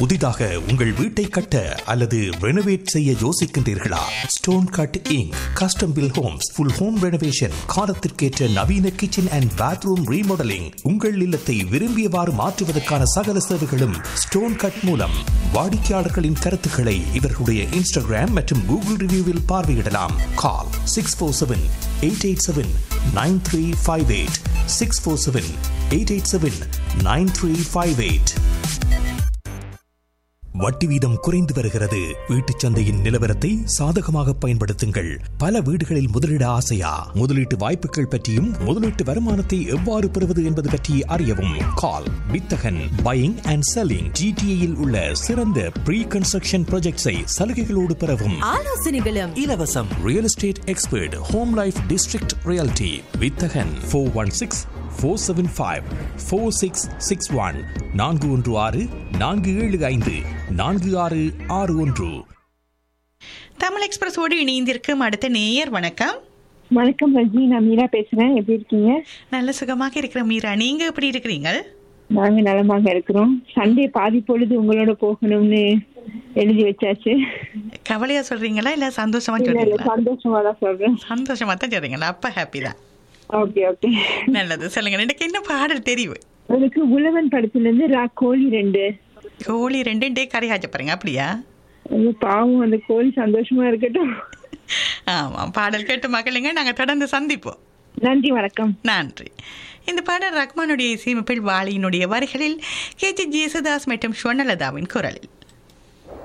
புதிதாக உங்கள் வீட்டை கட்ட அல்லது ரெனோவேட் செய்ய யோசிக்கின்றீர்களா stone cut Inc custom built homes full home renovation காலத்திற்கேற்ற நவீன கிச்சன் அண்ட் பாத்ரூம் ரீமாடலிங் உங்கள் இல்லத்தை விரும்பியவாறு மாற்றுவதற்கான சகல சேவைகளும் ஸ்டோன் கட் மூலம் வாடிக்கையாளர்களின் கருத்துக்களை இவர்களுடைய இன்ஸ்டாகிராம் மற்றும் கூகுள் ரிவ்யூவில் பார்வையிடலாம் call six four seven eight eight seven nine three five eight six four seven eight eight seven nine three five eight வட்டி வீதம் குறைந்து வருகிறது வீட்டுச் சந்தையின் நிலவரத்தை சாதகமாக பயன்படுத்துங்கள் பல வீடுகளில் முதலீட ஆசையா முதலீட்டு வாய்ப்புகள் பற்றியும் முதலீட்டு வருமானத்தை எவ்வாறு பெறுவது என்பது பற்றி அறியவும் கால் வித்தகன் பையிங் அண்ட் செல்லிங் ஜிடிஏயில் உள்ள சிறந்த ப்ரீ கன்ஸ்ட்ரக்ஷன் ப்ராஜெக்ட்ஸை சலுகைகளோடு பெறவும் ஆலோசனைகளும் இலவசம் real estate expert home life district realty Vithagan four one six four seven five four six six one நான்கு ஒன்று ஆறு நான்கு ஏழு ஐந்து நான்கு ஆறு ஆறு ஒன்று தமிழ் எக்ஸ்பிரஸோடு இணைந்திருக்கும் அடுத்த நேயர் வணக்கம் வணக்கம் ரஜி நான் மீரா பேசுறேன் எப்படி இருக்கீங்க நல்ல சுகமாக இருக்கிற மீரா நீங்க எப்படி இருக்கிறீங்க நாங்க நலமாக இருக்கிறோம் சண்டே பாதி பொழுது உங்களோட போகணும்னு எழுதி வச்சாச்சு கவலையா சொல்றீங்களா இல்ல சந்தோஷமா இல்ல, இல்ல, சொல்றீங்களா சந்தோஷமா தான் சொல்றேன் சந்தோஷமா தான் சொல்றீங்களா அப்ப ஹாப்பி தான் ஓகே ஓகே நல்லது சொல்லுங்க எனக்கு என்ன பாடல் தெரியும் எனக்கு உழவன் படத்துல இருந்து ரா கோழி ரெண்டு கோழி ரெண்டு டே கரை காய்ச்ச பாருங்க அப்படியா ஐயோ, பாவம் அந்த கோழி சந்தோஷமா இருக்கட்டும் ஆமா பாடல் கேட்டு மகளுங்க நாங்க தொடர்ந்து சந்திப்போம் நன்றி வணக்கம் நன்றி இந்த பாடல் ரஹ்மானுடைய இசையமைப்பில் வாலியினுடைய வரிகளில் கே ஜி ஜேசுதாஸ் மற்றும் ஸ்வர்ணலதாவின் குரலில்